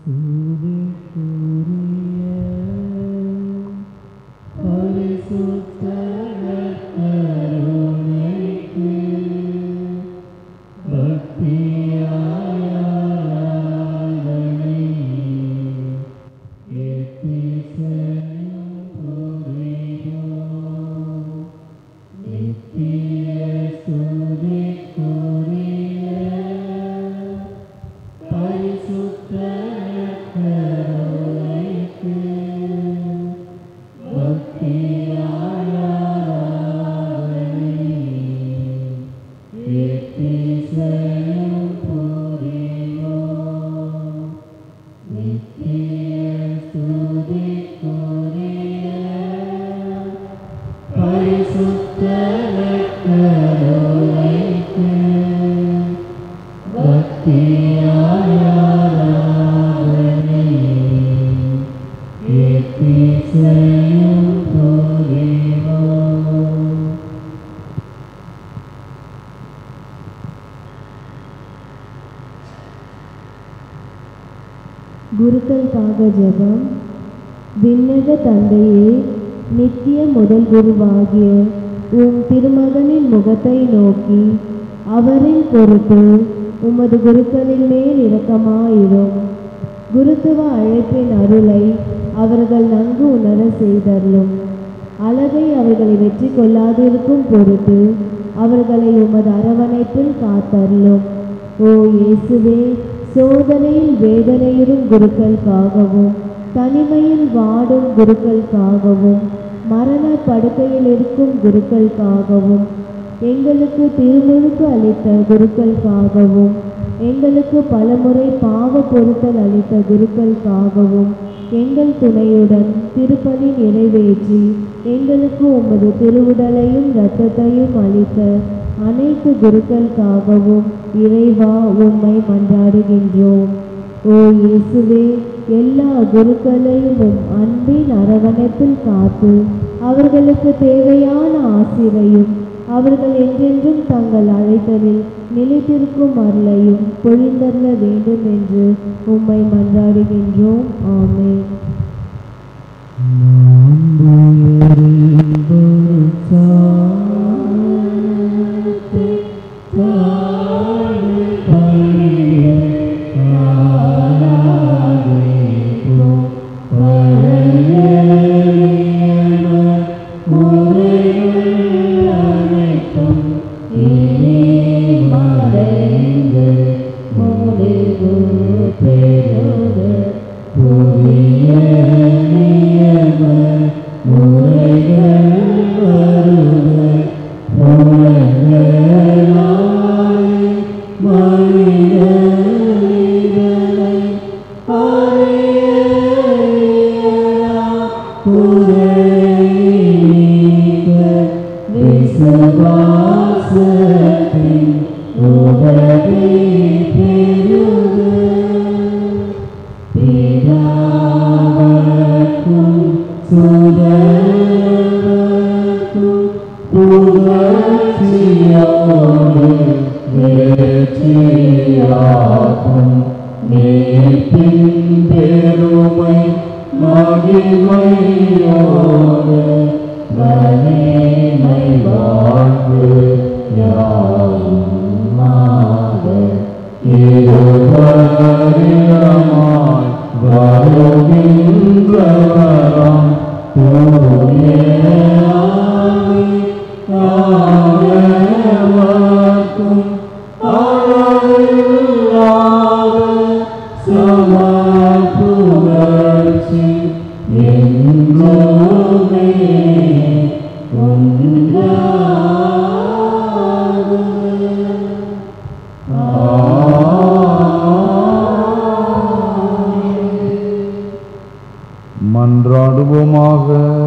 குருக்களுக்காக ஜெபம் விண்ணக தந்தையே நித்திய முதல் குருவாகிய உம் திருமகனின் முகத்தை நோக்கி அவரின் பொருட்டு உமது குருக்களின் மேல் இரக்கமாயிரும் குருத்துவ அழைப்பின் அருளை அவர்கள் நன்கு உணர செய்தருளும் அழகை அவர்களை வெற்றி கொள்ளாதிருக்கும் பொருட்டு அவர்களை உமது அரவணைப்பில் காத்தருளும் ஓ இயேசுவே சோதனையில் வேதனையுறும் குருக்களுக்காகவும் தனிமையில் வாடும் குருக்களுக்காகவும் மரண படுக்கையில் இருக்கும் குருக்களுக்காகவும் எங்களுக்கு திருமுழுக்கு அளித்த குருக்களுக்காகவும் எங்களுக்கு பலமுறை பாவ பொருத்தல் அளித்த குருக்களுக்காகவும் எங்கள் துணையுடன் திருப்பலி நிறைவேற்றி எங்களுக்கு உமது திருவுடலையும் இரத்தத்தையும் அளித்த அனைத்து குருக்களுக்காகவும் இறைவா உம்மை மன்றாடுகின்றோம் ஓ இயேசுவே எல்லா குருக்களையும் உம் அன்பின் அரவணைப்பில் காத்து அவர்களுக்கு தேவையான ஆசிரையும் அவர்கள் என்றென்றும் தங்கள் அழைத்தலில் நிலைத்திருக்கும் அருளையும் பொழிந்தருள வேண்டும் என்று உம்மை மன்றாடுகின்றோம் ஆமென் மன்றாடுவோமாக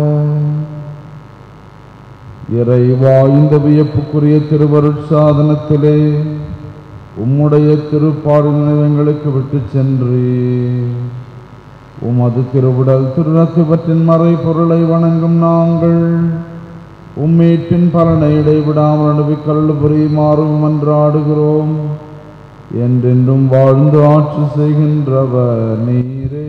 இறைவா இந்த வியப்புக்குரிய திருவருட்சாதனத்திலே உம்முடைய திருப்பாடு நினைவங்களுக்கு விட்டு சென்று உமது திருவுடல் திருநத்துவற்றின் மறை பொருளை வணங்கும் நாங்கள் உம்மீட்பின் பலனை இடைவிடாமல் அனுப்பிக்கல் புரியுமாறும் மன்றாடுகிறோம் என்றென்றும் வாழ்ந்து ஆட்சி செய்கின்றவர் நீரே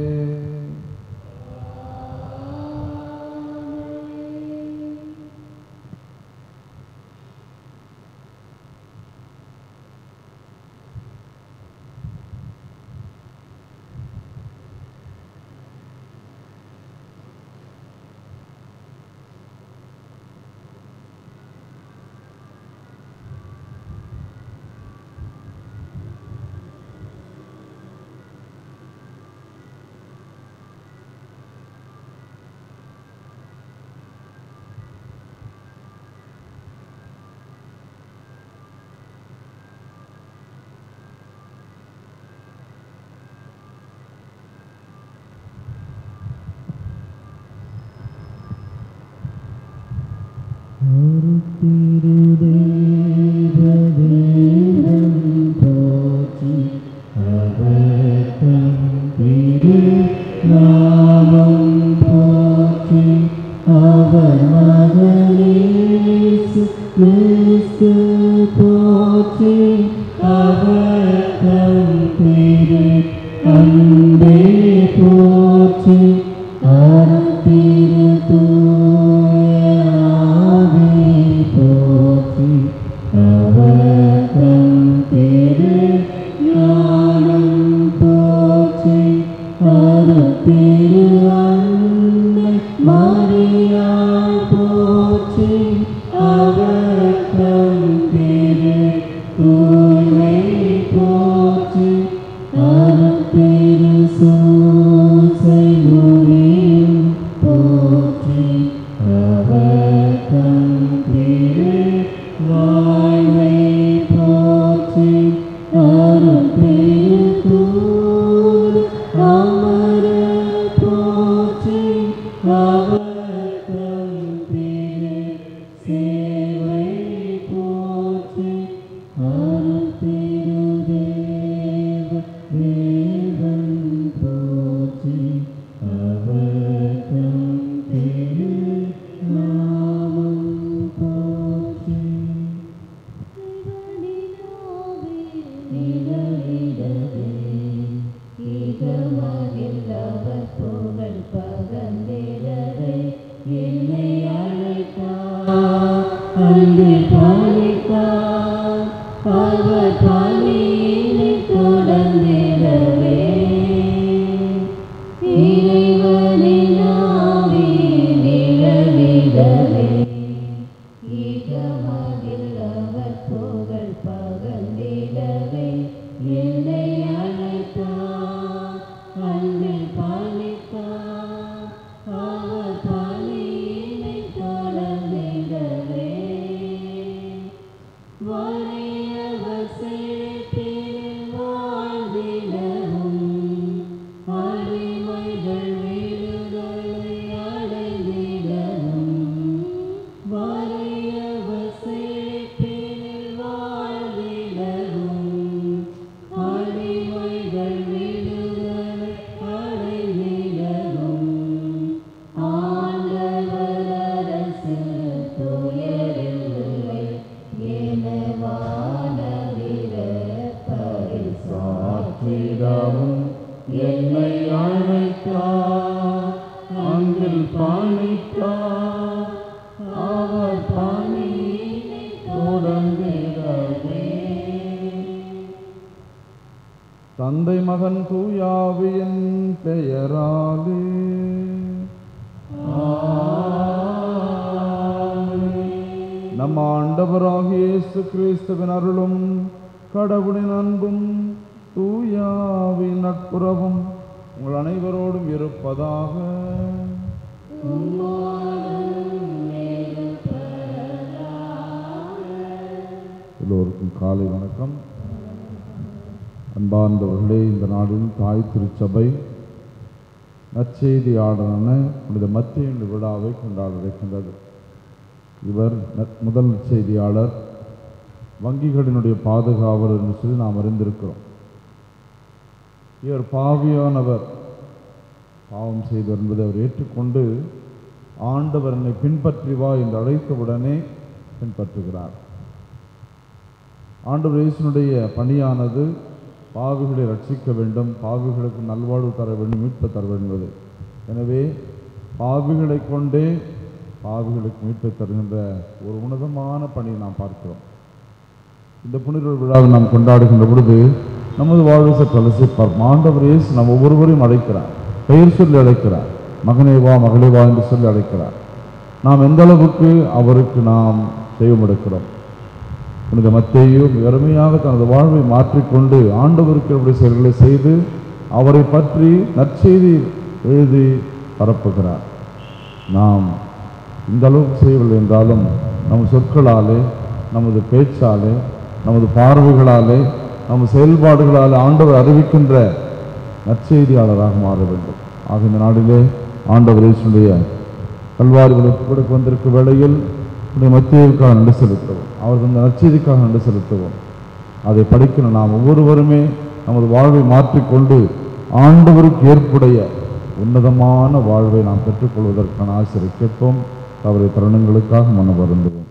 தந்தை மகன் தூயாவியின் பெயராலே நம் ஆண்டவராகிய இயேசு கிறிஸ்துவின் அருளும் கடவுளின் அன்பும் தூயாவின் நட்புறவும் உங்கள் அனைவரோடும் இருப்பதாக எல்லோருக்கும் காலை வணக்கம் அன்பார்ந்தவர்களே இந்த நாளில் தாய் திருச்சபை நற்செய்தியாளரான புனித மத்திய விழாவை கொண்டாட இருக்கின்றது இவர் நற்- முதல் செய்தியாளர் வங்கிகளினுடைய பாதுகாவலர் என்று சொல்லி நாம் அறிந்திருக்கிறோம் இவர் பாவியானவர் பாவம் செய்தவர் என்பதை அவர் ஏற்றுக்கொண்டு ஆண்டவர் என்னை பின்பற்றி வா என்று அழைத்தவுடனே பின்பற்றுகிறார் ஆண்டவர் இயேசுனுடைய பணியானது பாவிகளை ரட்சிக்க வேண்டும் பாவிகளுக்கு நல்வாழ்வு தர வேண்டும் மீட்பு தர வேண்டும் என்பது எனவே பாவிகளை கொண்டே பாவிகளுக்கு மீட்பை தருகின்ற ஒரு உன்னதமான பணியை நாம் பார்க்கிறோம் இந்த புனித விழாவை நாம் கொண்டாடுகின்ற பொழுது நமது வாழ்வு சற்று அலசி பார்ப்போம் ஆண்டவர் இயேசு நம் ஒவ்வொருவரையும் அழைக்கிறார் பெயர் சொல்லி அழைக்கிறார் மகனே வா மகளே வா என்று சொல்லி அழைக்கிறார் நாம் எந்த அளவுக்கு அவருக்கு நாம் தெய்வம் எடுக்கிறோம் புனித மத்தேயு மிக அருமையாக தனது வாழ்வை மாற்றிக்கொண்டு ஆண்டவருக்கு அவருடைய செயல்களை செய்து அவரை பற்றி நற்செய்தி எழுதி பரப்புகிறார் நாம் இந்த அளவுக்கு செய்யவில்லை என்றாலும் நம் சொற்களாலே நமது பேச்சாலே நமது பார்வைகளாலே நமது செயல்பாடுகளாலே ஆண்டவர் அறிவிக்கின்ற நற்செய்தியாளராக மாற வேண்டும் ஆக இந்த நாளிலே ஆண்டவர் இயேசுடைய கல்வாரி விளக்கு வந்திருக்கும் வேளையில் இந்த மத்தியவுக்காக நன்றி செலுத்துவோம் அவருக்கு இந்த நற்செய்திக்காக நன்றி செலுத்துவோம் அதை படிக்கணும் நாம் ஒவ்வொருவருமே நமது வாழ்வை மாற்றிக்கொண்டு ஆண்டவருக்கு ஏற்புடைய உன்னதமான வாழ்வை நாம் பெற்றுக்கொள்வதற்கான ஆசிரியை கேட்போம் அவரை தருணங்களுக்காக மன வருந்துவோம்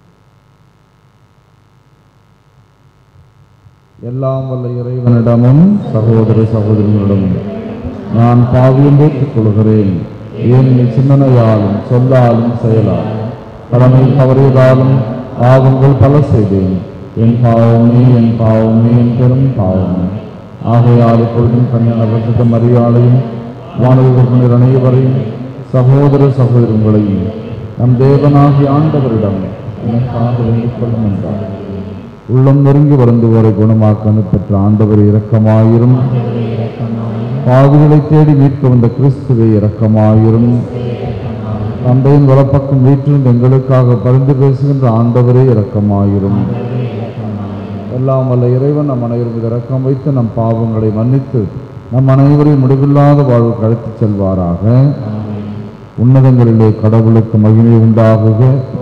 எல்லாம் வல்ல இறைவனிடமும் சகோதர சகோதரிகளிடமும் நான் பாவியம் போட்டுக் கொள்கிறேன் ஏனெனில் சிந்தனையாலும் சொல்லாலும் செயலாலும் கடமை தவறியதாலும் பாவங்கள் பல செய்தேன் என் பாவமே என் பாவமே என் பெரும் பாவமே ஆகையால் இப்பொழுதும் கன்னியான பரிசுத்த மரியாதையும் வானவர் அனைவரையும் சகோதர சகோதரங்களையும் நம் தேவனாகிய ஆண்டவரிடம் எனக்காக வேண்டிக் கொள்ளும் என்றார் உள்ளம் நெருங்கி வருந்துவோரை குணமாக்க அனுப்பெற்ற ஆண்டவர் இரக்கமாயிரும் பாவிகளை தேடி மீட்க வந்த கிறிஸ்துவை இரக்கமாயிரும் தந்தையின் வலப்பக்கம் வீட்டிலிருந்து எங்களுக்காக பரிந்து பேசுகின்ற ஆண்டவரே இரக்கமாயிரும் எல்லாம் வல்ல இறைவன் நம் அனைவரும் மீது இரக்கம் வைத்து நம் பாவங்களை மன்னித்து நம் அனைவரையும் முடிவில்லாத வாழ்வுக்கு அழைத்துச் செல்வாராக உன்னதங்களிலே கடவுளுக்கு மகிமை உண்டாகுக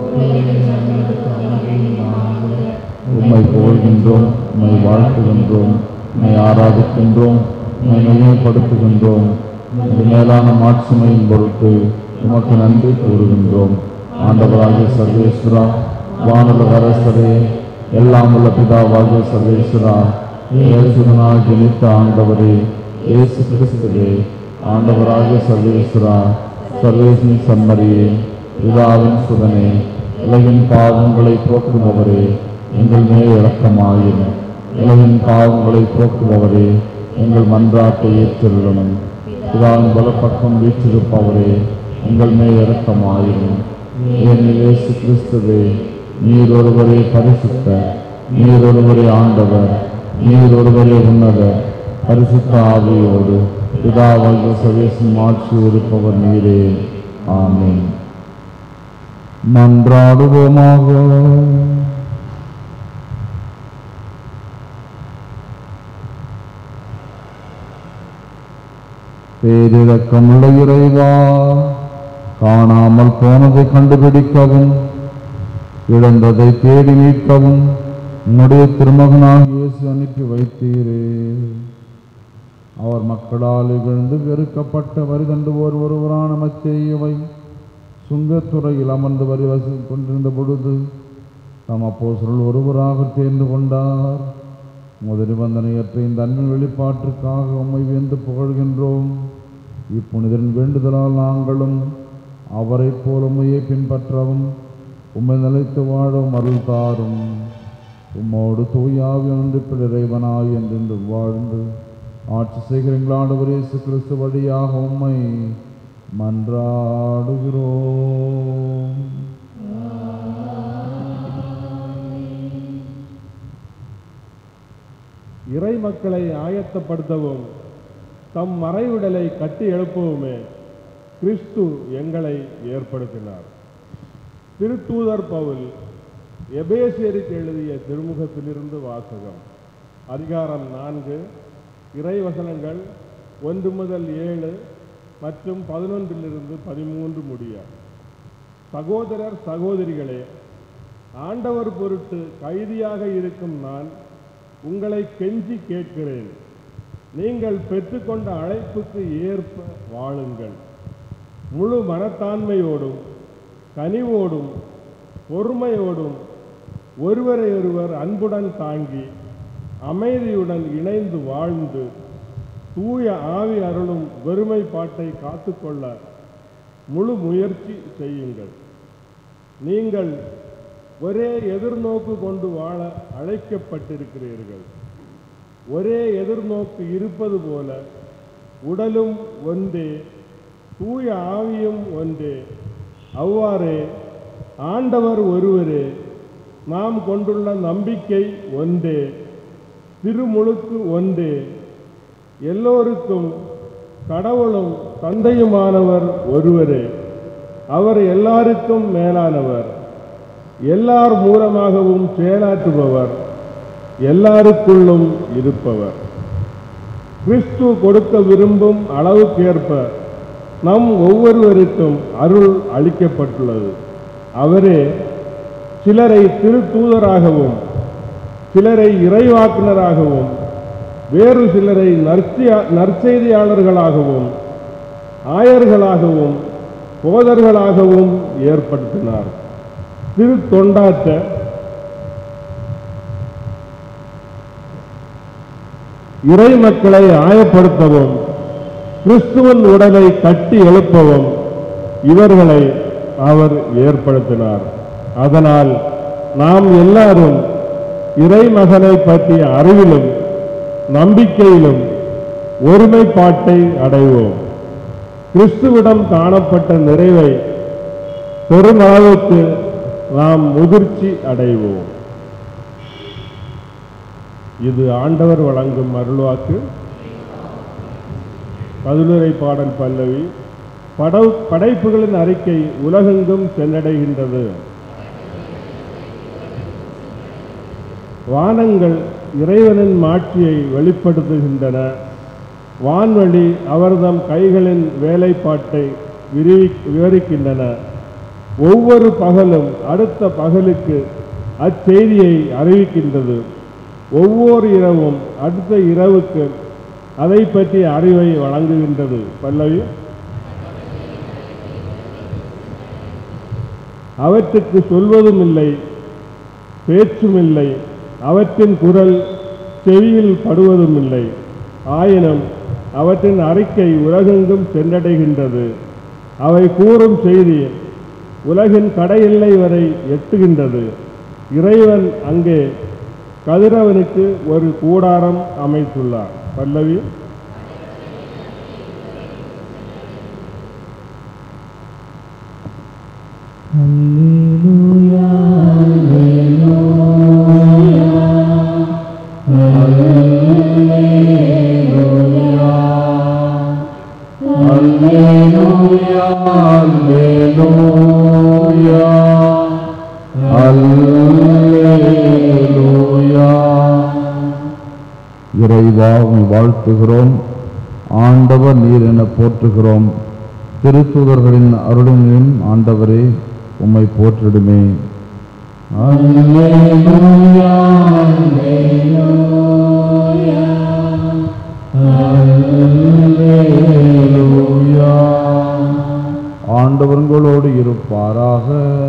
உம்மை புகழ்கின்றோம் உம்மை வாழ்த்துகின்றோம் உம்மை ஆராதிக்கின்றோம் உம்மை மையப்படுத்துகின்றோம் இந்த மேலான மாட்சிமையின் பொருட்டு உமக்கு நன்றி கூறுகின்றோம் ஆண்டவராகிய சர்வேஸ்வரா வானுலக அரசரே எல்லாம் உள்ள பிதாவாகிய சர்வேஸ்வரா இயேசுதனால் ஜனித்த ஆண்டவரே இயேசு கிறிஸ்துவே ஆண்டவராகிய சர்வேஸ்வரா சர்வேசின் சம்மரியே பிதாவின் சுதனே உலகின் பாவங்களை போக்குபவரே எங்கள் மேல் இரக்கமாயும் உலகின் பாவங்களை போக்குபவரே எங்கள் மன்றாட்டை ஏற்றிருளும் பிதாவின் பலப்பக்கம் வீற்றிருப்பவரே எங்கள் மேல் இரக்கமாயும் ஏனெனில் இயேசு கிறிஸ்துவே நீர் ஒருவரே பரிசுத்த நீர் ஒருவரே ஆண்டவர் நீர் ஒருவரே உன்னதர் பரிசுத்த ஆவியோடு பிதாவாகிய சவேசின் ஆட்சி இருப்பவர் நீரே ஆமென் மன்றாடுவோமாக பேரிரக்கமுள்ள இறைவா காணாமல் போனதை கண்டுபிடிக்கவும் இழந்ததை தேடி மீட்கவும் உம்முடைய திருமகனாக இயேசு அனுப்பி வைத்தீரே அவர் மக்களால் இகழ்ந்து வெறுக்கப்பட்ட வரி தண்டுவோர் ஒருவரான மச்சேயவை சுங்கத்துறையில் அமர்ந்து வரி வசூல் கொண்டிருந்த பொழுது தம் அப்போஸ்தலர்கள் ஒருவராக தேர்ந்து கொண்டார் முதல் நிபந்தனையற்ற இந்த அன்பின் வெளிப்பாட்டிற்காக உம்மை வேந்து புகழ்கின்றோம் இப்புனிதரின் வேண்டுதலால் நாங்களும் அவரைப் போல உம்மையே பின்பற்றவும் உம்மை நிலைத்து வாழவும் அருள் தாரும் உம்மோடு தூயாவி ஒன்றிப்பில் இறைவனாய் என்றென்று வாழ்ந்து ஆட்சி செய்கிற எங்கள் ஆண்டவர் இயேசு கிறிஸ்து வழியாக உம்மை மன்றாடுகிறோம் இறை மக்களை ஆயத்தப்படுத்தவும் தம் மறைவிடலை கட்டி எழுப்பவுமே கிறிஸ்து எங்களை ஏற்படுத்தினார் திருத்தூதர் பவுல் எபேசியருக்கு எழுதிய திருமுகத்திலிருந்து வாசகம் அதிகாரம் நான்கு இறைவசனங்கள் ஒன்று முதல் ஏழு மற்றும் பதினொன்றிலிருந்து பதிமூன்று முடிய சகோதரர் சகோதரிகளே ஆண்டவர் பொருட்டு கைதியாக இருக்கும் நான் உங்களை கெஞ்சி கேட்கிறேன் நீங்கள் பெற்றுக்கொண்ட அழைப்புக்கு ஏற்ப வாழுங்கள் முழு மனத்தாண்மையோடும் கனிவோடும் பொறுமையோடும் ஒருவரை ஒருவர் அன்புடன் தாங்கி அமைதியுடன் இணைந்து வாழ்ந்து தூய ஆவி அருளும் வெறுமைப்பாட்டை காத்துக்கொள்ள முழு முயற்சி செய்யுங்கள் நீங்கள் ஒரே எதிர்நோக்கு கொண்டு வாழ அழைக்கப்பட்டிருக்கிறீர்கள் ஒரே எதிர்நோக்கு இருப்பது போல உடலும் ஒன்றே தூய ஆவியும் ஒன்றே அவ்வாறே ஆண்டவர் ஒருவரே நாம் கொண்டுள்ள நம்பிக்கை ஒன்றே திருமுழுக்கு ஒன்றே எல்லோருக்கும் கடவுளும் தந்தையுமானவர் ஒருவரே அவர் எல்லாருக்கும் மேலானவர் எல்லார் மூலமாகவும் செயலாற்றுபவர் எல்லாருக்குள்ளும் இருப்பவர் கிறிஸ்து கொடுக்க விரும்பும் அளவுக்கேற்ப நம் ஒவ்வொருவருக்கும் அருள் அளிக்கப்பட்டுள்ளது அவரே சிலரை திருத்தூதராகவும் சிலரை இறைவாக்குனராகவும் வேறு சிலரை நற்சியா நற்செய்தியாளர்களாகவும் ஆயர்களாகவும் போதர்களாகவும் ஏற்படுத்தினார் திருத்தொண்டாற்ற இறை மக்களை ஆயப்படுத்தவும் கிறிஸ்துவன் உடலை கட்டி எழுப்பவும் இவர்களை அவர் ஏற்படுத்தினார் அதனால் நாம் எல்லாரும் இறைமகனை பற்றிய அறிவிலும் நம்பிக்கையிலும் ஒருமைப்பாட்டை அடைவோம் கிறிஸ்துவிடம் காணப்பட்ட நிறைவை பெருமளவுக்கு நாம் முதிர்ச்சி அடைவோம் இது ஆண்டவர் வழங்கும் அருள்வாக்கு பதிலுரை பாடல் பல்லவி படவு படைப்புகளின் அறிக்கை உலகெங்கும் சென்றடைகின்றது வானங்கள் இறைவனின் மாட்சியை வெளிப்படுத்துகின்றன வான்வழி அவர்தம் கைகளின் வேலைப்பாட்டை விரிவி விவரிக்கின்றன ஒவ்வொரு பகலும் அடுத்த பகலுக்கு அச்செய்தியை அறிவிக்கின்றது ஒவ்வொரு இரவும் அடுத்த இரவுக்கு அதை பற்றிய அறிவை வழங்குகின்றது பல்லவி அவற்றுக்கு சொல்வதும் இல்லை பேச்சும் இல்லை அவற்றின் குரல் செவியில் படுவதும் இல்லை ஆயினும் அவற்றின் அறிக்கை உலகெங்கும் சென்றடைகின்றது அவை கூறும் செய்தி உலகின் கடையெல்லை வரை எட்டுகின்றது இறைவன் அங்கே கதிரவனுக்கு ஒரு கூடாரம் அமைத்துள்ளார் பல்லவி இறைவா உம்மை வாழ்த்துகிறோம் ஆண்டவர் நீர் என போற்றுகிறோம் திருத்தூதர்களின் அருளினும் ஆண்டவரே உம்மை போற்றிடுமே ஆண்டவர்களோடு இருப்பாராக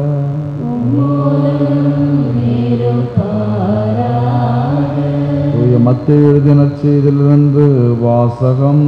தூய மத்திய எழுதின செய்திலிருந்து வாசகம்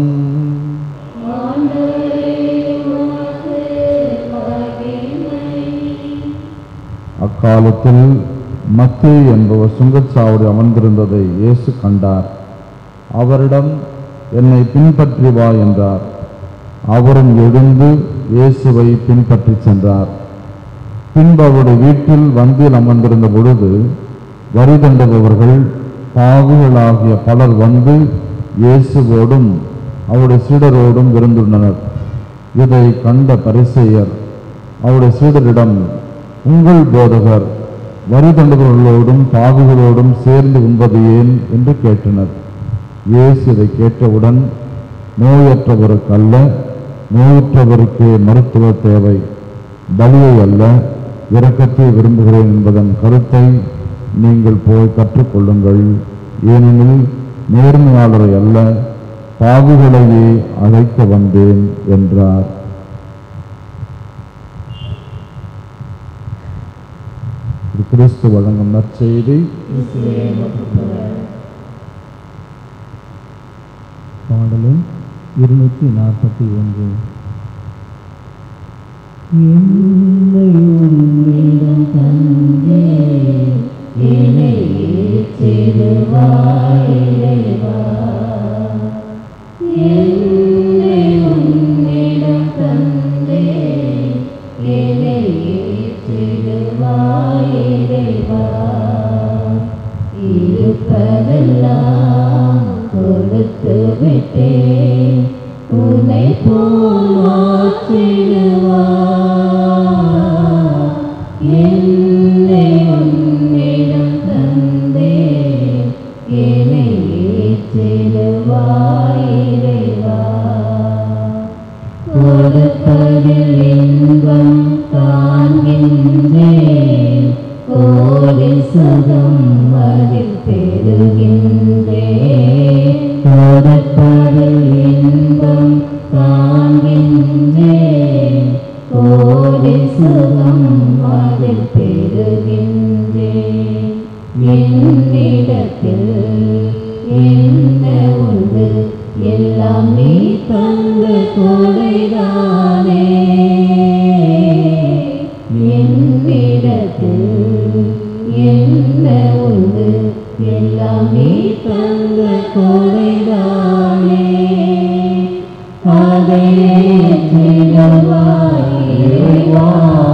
அக்காலத்தில் மத்தி என்பவர் சுங்கச்சாவடி அமர்ந்திருந்ததை இயேசு கண்டார் அவரிடம் என்னை பின்பற்றி வா என்றார் அவரும் எழுந்து இயேசுவை பின்பற்றிச் சென்றார் பின்பு அவருடைய வீட்டில் வந்தில் அமர்ந்திருந்த பொழுது வரி தண்டுபவர்கள் பாவிகளாகிய பலர் வந்து இயேசுவோடும் அவருடைய சீடரோடும் விருந்துள்ளனர் இதை கண்ட பரிசேயர் அவருடைய சீடரிடம் உங்கள் போதகர் வரி தண்டுபவர்களோடும் பாவிகளோடும் சேர்ந்து உண்பது ஏன் என்று கேட்டனர் இயேசு இதை கேட்டவுடன் நோயற்றவருக்கு அல்ல நோயுற்றவருக்கே மருத்துவ தேவை பலியை அல்ல இரக்கத்தை விரும்புகிறேன் என்பதன் கருத்தை நீங்கள் போய் கற்றுக்கொள்ளுங்கள் ஏனெனில் நேர்மையாளரை அல்ல பாவிகளையே அழைக்க வந்தேன் என்றார் இது கிறிஸ்து வழங்கும் நற்செய்தி பாடலும் இருநூற்றி நாற்பத்தி ஒன்று என்னை உன்னிடம் தந்தே என்னை ஏற்றிடுவாய் இறைவா. என்னை உன்னிடம் தந்தே என்னை ஏற்றிடுவாய் இறைவா. இருப்பதெல்லாம் கொடுத்து விட்டேன் உன்னை போல் மாற்றிடுவார் என்னை உன்னிடம் தந்தே என்னை ஏற்றிடுவாய் இறைவா கொடுப்பதில் இன்பம் காண்கின்றேன் கோடி சுகம் அதில் பெறுகின்றேன் கொடுப்பதில் இன்பம் காண்கின்றேன் கோடி சுகம் அதில் பெறுகின்றேன் என்னிடத்தில் என்ன உண்டு எல்லாம் நீ தந்த கொடைதானே என்னிடத்தில் என்ன உண்டு எல்லாம் நீ தந்த கொடைதானே அதை ஏற்றிடுவாய் இறைவா.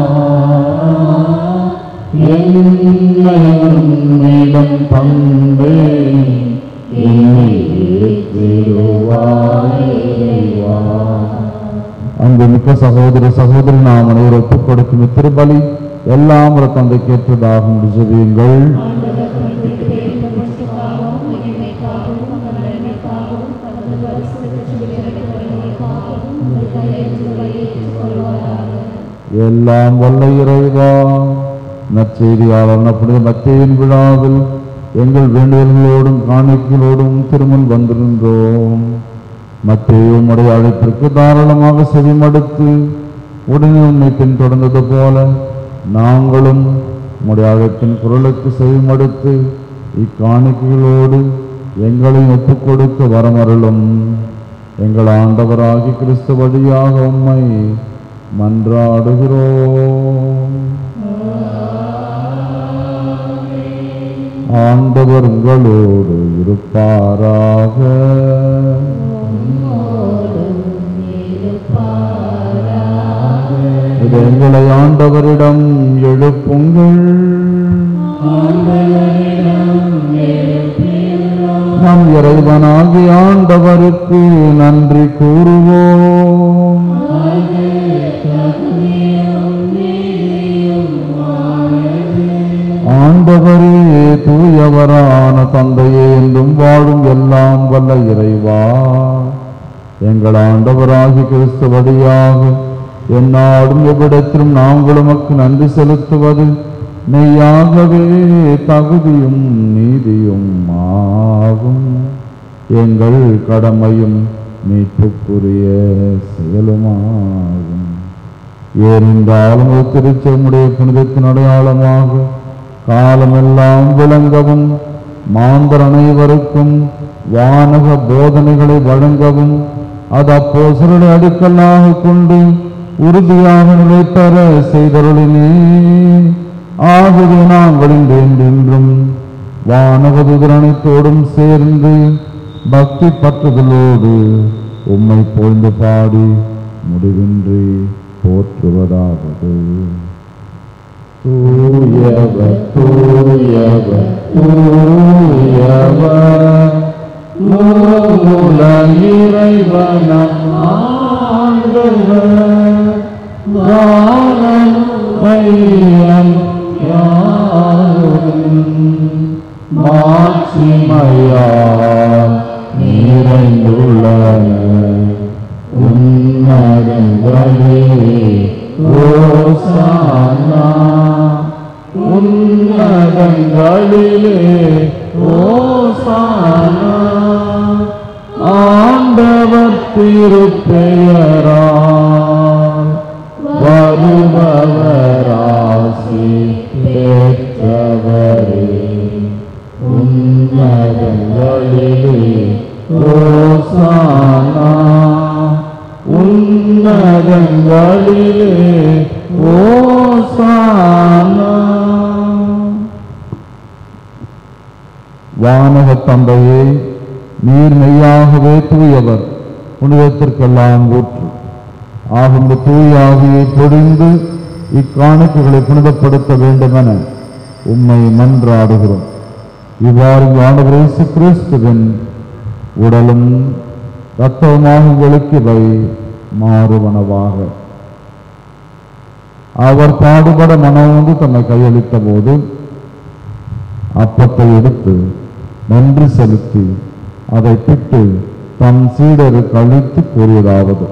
என்னை உன்னிடம் தந்தே என்னை ஏற்றிடுவாய் இறைவா. அன்புமிக்க சகோதர சகோதரி நாம் அனைவரும் ஒப்புக் கொடுக்கும் இத்திருபலி எல்லாம் ஒரு தந்தைக்கு ஏற்றதாகும் ஜெபியுங்கள் எல்லாம் வல்ல இறைவா நற்செய்தியாளர் புனித மத்தியின் விழாவில் எங்கள் வேண்டுதல்களோடும் காணிக்கைகளோடும் திருமண் வந்திருந்தோம் மத்திய உம்முடைய அழைப்பிற்கு தாராளமாக செவிமடுத்து உடனே உண்மை பின்தொடர்ந்தது போல நாங்களும் உம்முடைய அழைப்பின் குரலுக்கு செவிமடுத்து இக்காணிக்கைகளோடு எங்களை ஒப்புக் கொடுக்க வரமருளும் எங்கள் ஆண்டவராகி கிறிஸ்து வழியாக உம்மை மன்றாடுகிறோம் ஆண்டவர் உங்களோடு இருப்பாராக இது எங்களை ஆண்டவரிடம் எழுப்புங்கள் நம் இறைவனாகி ஆண்டவருக்கு நன்றி கூறுவோம் ஆண்டவரே தூயவரான தந்தையே என்றும் வாழும் எல்லாம் வல்ல இறைவா எங்கள் ஆண்டவராகி கிறிஸ்து வழியாக எந்நாடும் எவ்விடத்திலும் நாங்கள் உமக்கு நன்றி செலுத்துவது மெய்யாகவே தகுதியும் நீதியும் ஆகும் எங்கள் கடமையும் மீட்புக்குரிய செயலுமாகும் ஏனென்றாலும் ஒரு திருச்செம்முடைய புனிதத்தின் அடையாளமாக காலமெல்லாம் விளங்கவும் மாந்தர் அனைவருக்கும் வானக போதனைகளை வழங்கவும் அது அப்போசருடைய அடுக்கலாக கொண்டு உறுதியாக நிலைத்தர செய்தருளினே ஆகவே நாங்கள் என்றென்றும் வானகதுதர் அனைத்தோடும் சேர்ந்து பக்தி பற்றுதலோடு உம்மை பொழுந்து பாடி முடிவின்றி போற்றுவதாவது தூயவர் தூயவர் தூயவர் மூல இறைவனம் ஆண்டவர் வானம் மையம் யாரும் மாட்சிமையால் நிறைந்துள்ளன உன்னதங்களே ஓசானா உன்னதங்களிலே ஓசானா ஆண்டவர் திருப்பெயரால் வருபவராசி பெற்ற ஓசானா உன்னதங்களிலே ஓசானா வானக தந்தையே நீர் மெய்யாகவே தூயவர் புனிதத்திற்கெல்லாம் ஊற்று ஆகும் இந்த தூய ஆவியை பொழிந்து இக்காணிக்கைகளை புனிதப்படுத்த வேண்டுமென உம்மை மன்றாடுகிறோம் இவ்வாறு ஆண்டவர் இயேசு கிறிஸ்துவின் உடலும் இரத்தமாக உங்களுக்கு இவை மாறுவனவாக அவர் பாடுபட மனமுந்து தம்மை கையளித்த போது அப்பத்தை எடுத்து நன்றி செலுத்தி அதை பிட்டு தம் சீடருக்கு அளித்து கூறியதாவது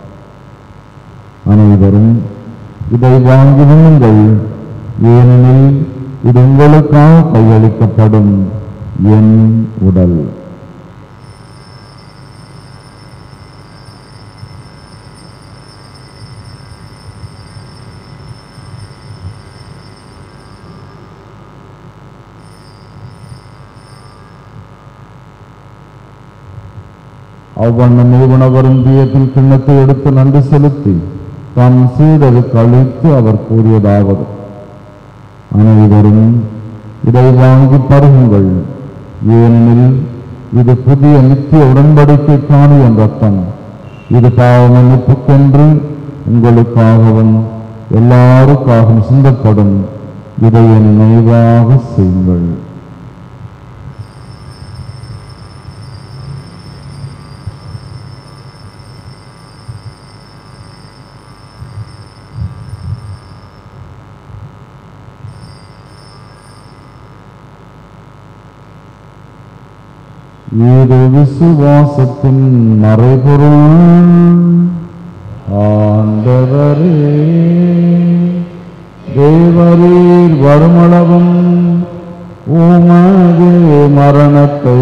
அனைவரும் இதை வாங்கி உண்ணுங்கள் ஏனெனில் இது உங்களுக்காக கையளிக்கப்படும் என் உடல் அவ்வண்ணம் உணவரும் தீயத்தின் கிண்ணத்தை எடுத்து நன்றி செலுத்தி தம் சீடருக்கு அளித்து அவர் கூறியதாவது அனைவரும் இதை வாங்கி பருகுங்கள் ஏனெனில் இது புதிய நித்திய உடன்படிக்கைக்கான என் ரத்தம் இது பாவ மன்னிப்புக்கென்று உங்களுக்காகவும் எல்லாருக்காகவும் சிந்தப்படும் இதை என் நினைவாக செய்யுங்கள் இது விசுவாசத்தின் மறைபொருள் ஆண்டவரே தேவரீர் வருமளவும் உமது மரணத்தை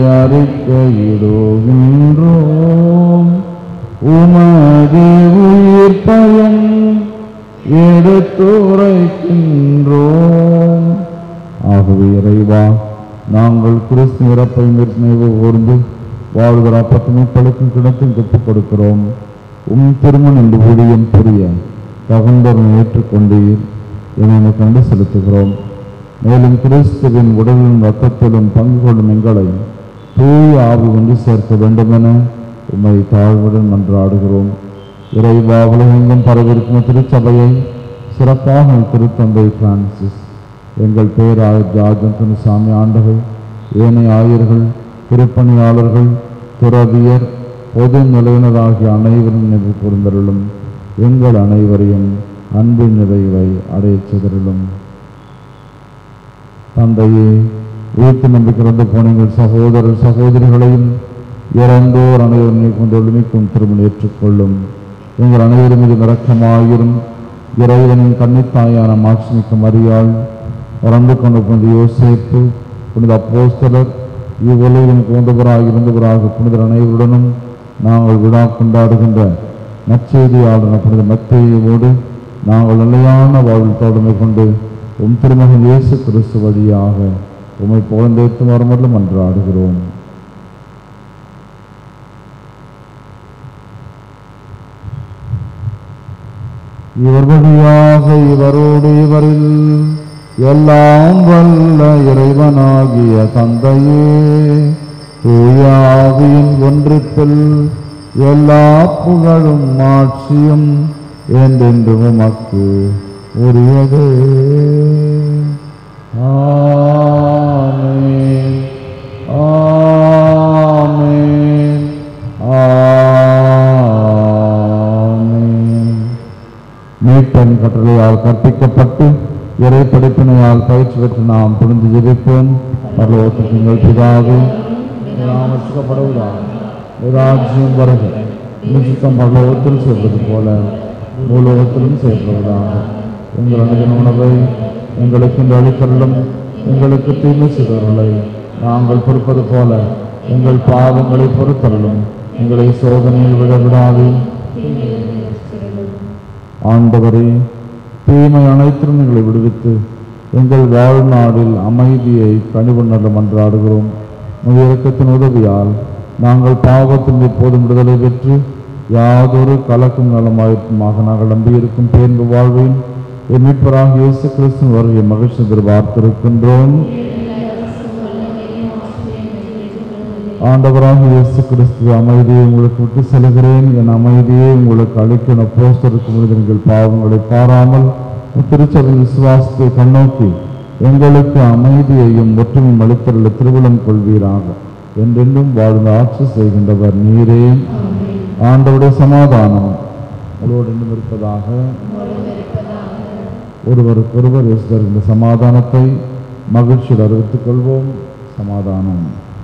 அறிக்கையிடுகின்றோம் உமது உயிர் பயன் எடுத்துரைக்கின்றோம் ஆகவே இறைவா நாங்கள் கிறிஸ்து இறப்பை நினைவு கூர்ந்து வாழ்கிற அப்பத்தினை பழுக்கும் கிணத்தில் ஒப்புக் கொடுக்கிறோம் உம் திருமணம் என்று ஊழியம் புரிய தகுந்தவனை ஏற்றுக்கொண்டீர் என கண்டு செலுத்துகிறோம் மேலும் கிறிஸ்துவின் உடலிலும் ரத்தத்திலும் பங்கு கொள்ளும் எங்களை தூய ஆவி ஒன்று சேர்க்க வேண்டுமென உம்மை தாழ்வுடன் மன்றாடுகிறோம் இறைவா உலகெங்கும் பரவிருக்கும் திருச்சபையை சிறப்பாக திருத்தந்தை பிரான்சிஸ் எங்கள் பேராயர் ஜார்ஜன் துணிசாமி ஆண்டகை ஏனைய ஆயர்கள் திருப்பணியாளர்கள் துறவியர் பொது நிலையினராகிய அனைவரும் நினைவு கூர்ந்தருளும் எங்கள் அனைவரையும் அன்பின் நிறைவை அடையச் செய்தருளும் தந்தையே உயிர்த்து நம்பிக்கிறந்து போன எங்கள் சகோதரர் சகோதரிகளையும் இறந்தோர் அனைவரும் கொண்டு ஒளிமிக்கும் திருமணம் ஏற்றுக்கொள்ளும் எங்கள் அனைவரும் மீது இரக்கமாயிரும் இறைவனின் கன்னித்தாயான மாட்சிமிக்க மரியாள் இறந்து கொண்டு புனித யோசேப்பு புனித அப்போஸ்தலர் இவ்வுலகிலும் போந்தவராக இருந்தவராக புனிதர் அனைவருடனும் நாங்கள் விழா கொண்டாடுகின்ற நற்செய்தியாளர் புனித மத்தேயோடு நாங்கள் நிலையான வாழ்வில் தோழமை கொண்டு உம் திருமகன் இயேசு கிறிஸ்து வழியாக உம்மை புகழ்ந்தேத்து மறுமலும் அன்றாடுகிறோம் இவர் வழியாக இவரோடு இவரில் எல்லாம் வல்ல இறைவனாகிய தந்தையே தூயாவியின் ஒன்றிப்பில் எல்லா புகழும் ஆட்சியும் என்றென்று உமக்கு உரியதே ஆமென் ஆமென் ஆமென் மீட்பன் கட்டளையால் கற்பிக்கப்பட்டு இறை படிப்பினையால் பயிற்சி பெற்று நாம் புரிந்து ஜெபிப்போம் பரலோகத்துக்கு எங்கள் பிதாவே நாம் வச்சுக்கப்படுவதாக ராஜ்யம் வருக நிச்சயம் பரலோகத்தில் செய்வது போல பூலோகத்திலும் செய்யப்படுவதாக எங்கள் அணுகின உணவை எங்களுக்கு இந்த அளித்தருளும் எங்களுக்கு தீமை செய்தவர்களை நாங்கள் பொறுப்பது போல எங்கள் பாவங்களை பொறுத்தருளும் எங்களை சோதனையில் விடவிடாது ஆண்டவரே தீமை அனைத்திலும் எங்களை விடுவித்து எங்கள் வாழ்நாளில் அமைதியை கனிவுணர மன்றாடுகிறோம் உங்கள் இறக்கத்தின் உதவியால் நாங்கள் பாவத்தின் எப்போதும் விடுதலை பெற்று யாதொரு கலக்கும் நலமாயிருக்குமாக நாங்கள் நம்பியிருக்கும் பேர்ந்து வாழ்வேன் என் மீட்பராக இயேசு கிறிஸ்துவின் வருகை மகிழ்ச்சி எதிர்பார்த்திருக்கின்றோம் ஆண்டவராக இயேசு கிறிஸ்துவ அமைதியை உங்களுக்கு விட்டு செல்கிறேன் என் அமைதியை உங்களுக்கு அளிக்கிற போஸ்டருக்கு மனிதர்கள் பாவங்களை பாராமல் திருச்சபையின் விசுவாசத்தை கண்ணோக்கி எங்களுக்கு அமைதியையும் ஒற்றுமையும் அளித்தருள திருவிழம் கொள்வீராக என்றென்றும் வாழ்ந்து ஆட்சி செய்கின்றவர் நீரே ஆண்டவருடைய சமாதானம் உங்களோடு இன்னும் இருப்பதாக ஒருவருக்கொருவர் இயேசுவர் இந்த சமாதானத்தை மகிழ்ச்சியோடு அறிவித்துக் கொள்வோம் சமாதானம்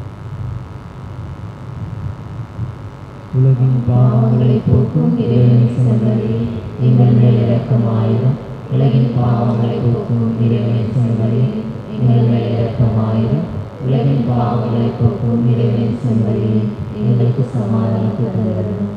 உலகின் பாவங்களை போக்கும் இறைவன் செல்வரே எங்கள் மேல் இரக்கமாயிரும் உலகின் பாவங்களை போக்கும் இறைவன் செல்வரே எங்கள் மேல் இரக்கமாயிரும் உலகின் பாவங்களை போக்கும் இறைவன் செல்வரே எங்களுக்கு சமாதானத்தை தருகிறது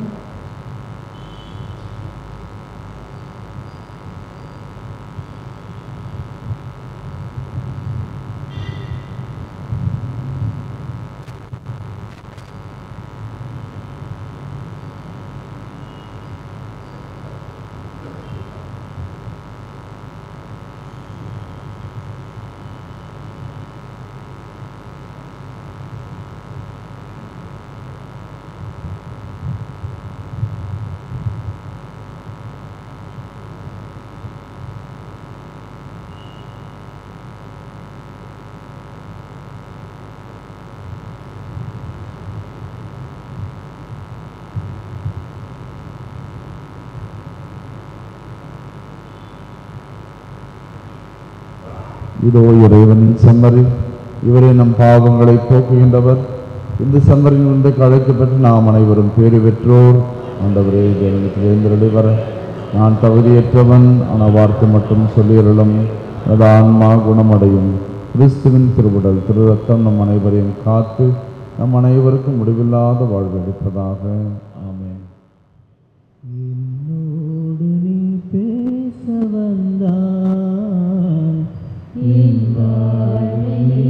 இதோ இறைவனின் செம்மறி இவரே நம் பாவங்களை போக்குகின்றவர் இந்த செம்மறின் வந்து கழைத்து பெற்று நாம் அனைவரும் பேறு பெற்றோர் ஆண்டவரே தேவனுக்கு எழுந்தருளி வர நான் தகுதியற்றவன் ஆனால் வார்த்தை மட்டும் சொல்லியருளும் எனது ஆன்மா குணமடையும் கிறிஸ்துவின் திருவுடல் திரு ரத்தம் நம் அனைவரையும் காத்து நம் அனைவருக்கும் முடிவில்லாத வாழ்வு அளிப்பதாக ஆமென் என்னோடு நீ பேச வந்தாய் என் வாழ்வை நீ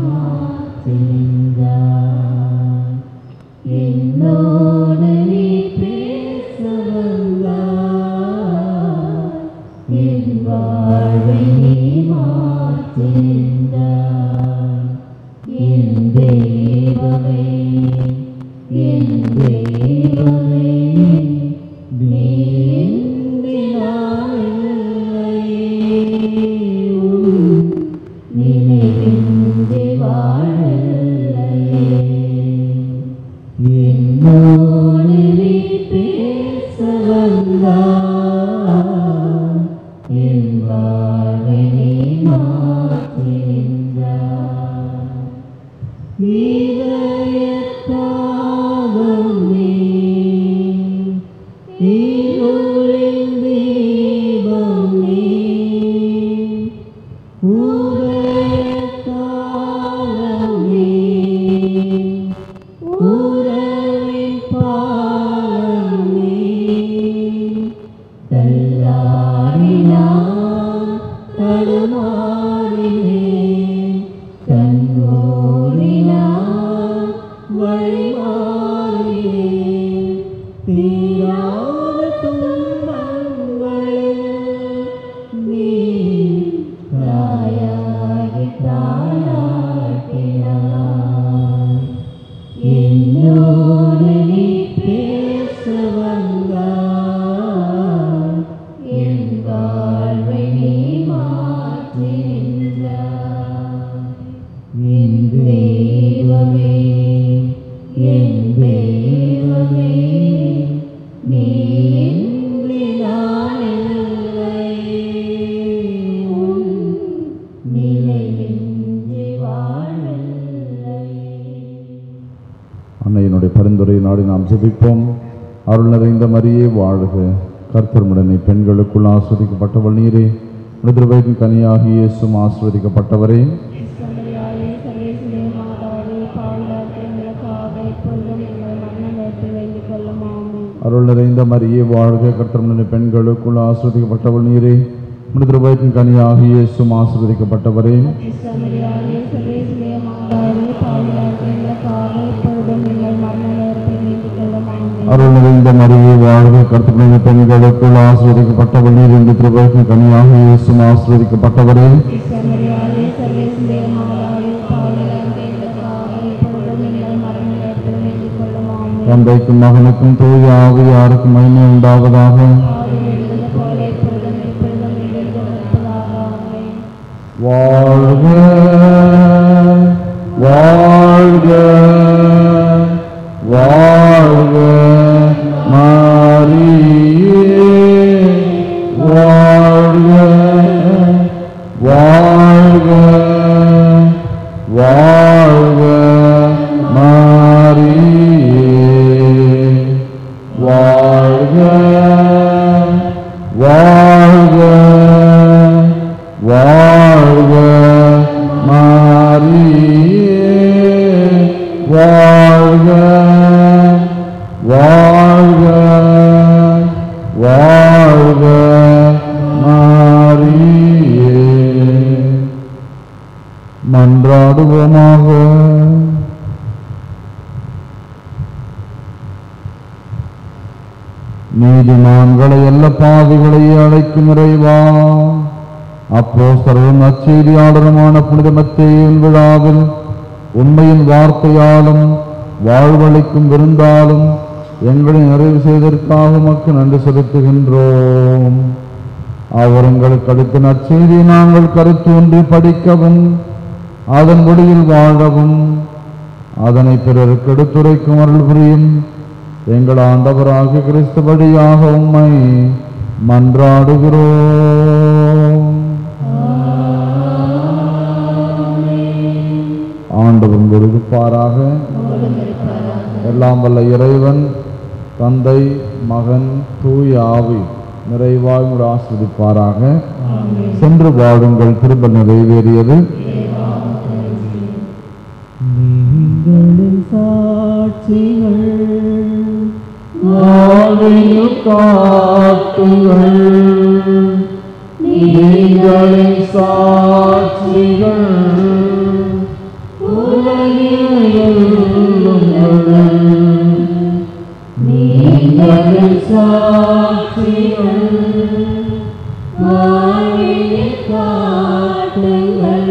மாற்றினாய் என்னோடு நீ பேச வந்தாய் என் வாழ்வை நீ மாற்றினாய் என் தெய்வமே என் தெய்வமே நீ நினைவின்றி வாழலையே என்னோடு நீ பேச வந்தாய் என் வாழ்வை நீ மாற்றினாய் இதயத்தாகம் நீ இருளின் தீபம் நீ உதயத்தாகம் நீ உறவின் பாலம் நீ தள்ளாடினான் தடுமாறினேன் கண்மூடினான் வழிமாறினேன் தீராத துன்பங்களில் நீ தாயாகி தாளாட்டினாய் என்னோடு நீ பேச வந்தாய் என் வாழ்வை நீ மாற்றினாய் என் தெய்வமே என் தெய்வமே நீ இன்றி நான் இல்லை உன் நிலையின்றி வாழலை அன்னையினுடைய பரிந்துரை நாடி நாம் ஜெபிப்போம் அருள் நிறைந்த மரியே வாழ்க கர்த்தர் முடனை பெண்களுக்குள் ஆஸ்வதிக்கப்பட்டவள் நீரே மிருதுவையின் கனியாகி இயேசும் ஆஸ்வதிக்கப்பட்டவரே சமரியாயே சர்வேசுடைய மாதாவே பாவிலார்க்கு எங்களுக்காக இப்பொழுதும் எங்கள் மரண நேரத்தில் வேண்டிக் கொள்ளும் ஆமென் அருள் நிறைந்த மரியே வாழ்க கர்த்தர் முடனை பெண்களுக்குள் ஆஸ்வதிக்கப்பட்டவள் நீரே மிருதுவையின் கனியாகி இயேசும் ஆஸ்வதிக்கப்பட்டவரே சமரியாயே சர்வேசுடைய மாதாவே பாவிலார்க்கு எங்களுக்காக இப்பொழுதும் எங்கள் மரண அருள் நிறைந்த மரியை வாழ்க கருத்துக்களின் பெண்களுக்குள் ஆசிரியப்பட்டவள் நீர் என்று திருவருக்கும் கனியாக இயேசும் ஆசிரியப்பட்டவரே சமரியாலே சர்வேசுடைய மகளாலே பாவலர் எங்களுக்காக இப்பொழுதும் எங்கள் மரண நேரத்தில் வேண்டிக் கொள்ளும் ஆமென். தந்தைக்கும் மகனுக்கும் தூய ஆவியாருக்கும் மகிமை உண்டாவதாக ஆதியில் இருந்தது போல இப்பொழுதும் எப்பொழுதும் என்றென்றும் இருப்பதாக ஆமென். வாழ்க வாழ்க வாழ்க மாரியே வாழ்க வாழ்க வாழ்க மாரியே வாழ்க வாழ்க வாழ்க மாரியே வாழ்க வாழ்க வாழ்க மாரியே மன்றாடுவோமாக நீதிமான்களை அல்ல பாவிகளையே அழைக்கும் இறைவா அப்போ சர்வம் நச்செய்தியாளருமான புனித மத்தேயின் விழாவில் உண்மையின் வார்த்தையாலும் வாழ்வளிக்கும் விருந்தாலும் எங்களை நிறைவு செய்ததற்காக உமக்கு நன்றி செலுத்துகின்றோம் அவர் எங்களுக்கு அளித்த நற்செய்தியை நாங்கள் கருத்தூன்றி படிக்கவும் அதன் முடிவில் வாழவும் அதனை பிறருக்கு எடுத்துரைக்கும் அருள் புரியும் எங்கள் ஆண்டவராகிய கிறிஸ்து வழியாக உம்மை மன்றாடுகிறோம் ஆண்டவர் உங்களுக்கு பாராக எல்லாம் வல்ல இறைவன் தந்தை மகன் தூய ஆவி நிறைவாய் உங்களை ஆஸ்வதிப்பாராக சென்று வாழுங்கள் திரும்ப நிறைவேறியது நீங்களின் சாட்சிகள் வாழ்வில் காட்டுங்கள் நீங்களின் சாட்சிகள் நீங்களின் சாட்சிகள் வாழ்வில் காட்டுங்கள்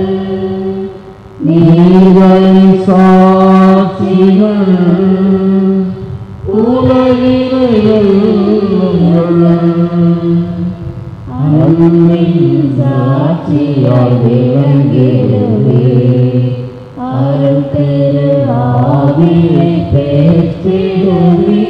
நீங்களின் சாட்சிகள் அன்பின் சாட்சியாய் விளங்கிடுவே அருள் திரு ஆவியை பெற்றிடுவே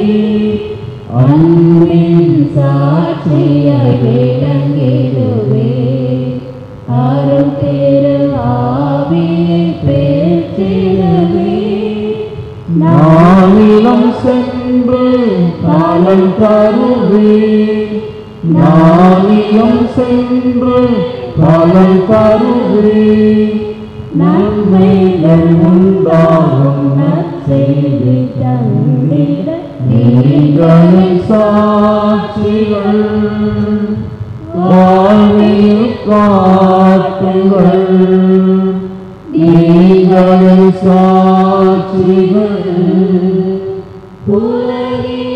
அன்பின் சாட்சியாய் விளங்கிடுவே அருள் திரு ஆவியை பெற்றிடுவே நானிலம் சென்று காலம் தருவே நானிலம் சென்று காலம் தருவே நன்மைகள் உண்டாகும் நற்செய்தி தந்திட நீங்களின் சாட்சிகள் வாழ்வில் காட்டுங்கள் நீங்களின் சாட்சிகள் உலகில்